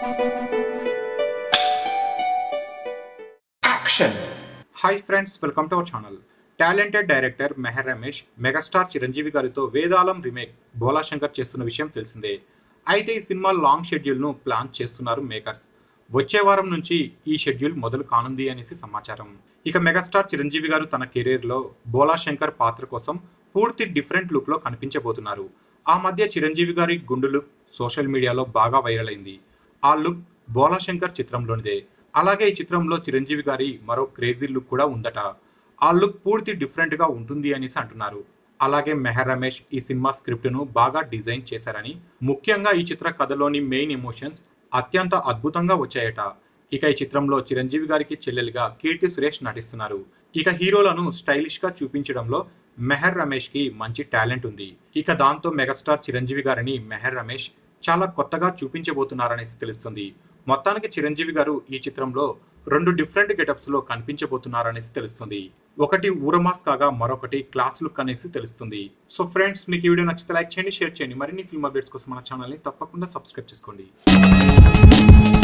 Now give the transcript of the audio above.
action hi friends welcome to our channel talented director Meher Ramesh megastar Chiranjeevi గారితో Vedalam remake బోలా శంకర్ చేస్తున్న విషయం తెలిసిందే అయితే ఈ సినిమా లాంగ్ షెడ్యూల్ను ప్లాన్ చేస్తున్నారు మేకర్స్ వచ్చే వారం నుంచి ఈ షెడ్యూల్ మొదలు కానుంది అనేసి సమాచారం ఇక మెగాస్టార్ చిరంజీవి గారు తన కెరీర్లో బోలా శంకర్ పాత్ర కోసం పూర్తి డిఫరెంట్ లుక్లో కనిపించబోతున్నారు ఆ మధ్య చిరంజీవి గారి గుండు లుక్ సోషల్ మీడియాలో బాగా వైరల్ అయింది ఆ లుక్ బోలా శంకర్ చిత్రంలోనిదే అలాగే ఈ చిత్రంలో చిరంజీవి గారి మరో క్రేజీ లుక్ కూడా ఉందట ఆ లుక్ పూర్తి డిఫరెంట్ గా ఉంటుంది అనేసి అంటున్నారు అలాగే మెహర్ రమేష్ ఈ సినిమా స్క్రిప్ట్ ను బాగా డిజైన్ చేశారని ముఖ్యంగా ఈ చిత్ర కథలోని మెయిన్ ఎమోషన్స్ అత్యంత అద్భుతంగా వచ్చాయట ఇక ఈ చిత్రంలో చిరంజీవి గారికి చెల్లెలుగా కీర్తి సురేష్ నటిస్తున్నారు ఇక హీరోలను స్టైలిష్ గా చూపించడంలో మెహర్ రమేష్ కి మంచి టాలెంట్ ఉంది ఇక దాంతో మెగాస్టార్ చిరంజీవి గారిని మెహర్ రమేష్ చాలా కొత్తగా చూపించబోతున్నారనేసి తెలుస్తుంది మొత్తానికి చిరంజీవి గారు ఈ చిత్రంలో రెండు డిఫరెంట్ గెటప్స్ లో కనిపించబోతున్నారనేసి తెలుస్తుంది ఒకటి ఊరమాస్ కాగా మరొకటి క్లాస్ లుక్ అనేసి తెలుస్తుంది సో ఫ్రెండ్స్ మీకు ఈ వీడియో నచ్చితే లైక్ చేయండి షేర్ చేయండి మరిన్ని ఫిల్మ్ అప్డేట్స్ కోసం మన ఛానల్ని తప్పకుండా సబ్స్క్రైబ్ చేసుకోండి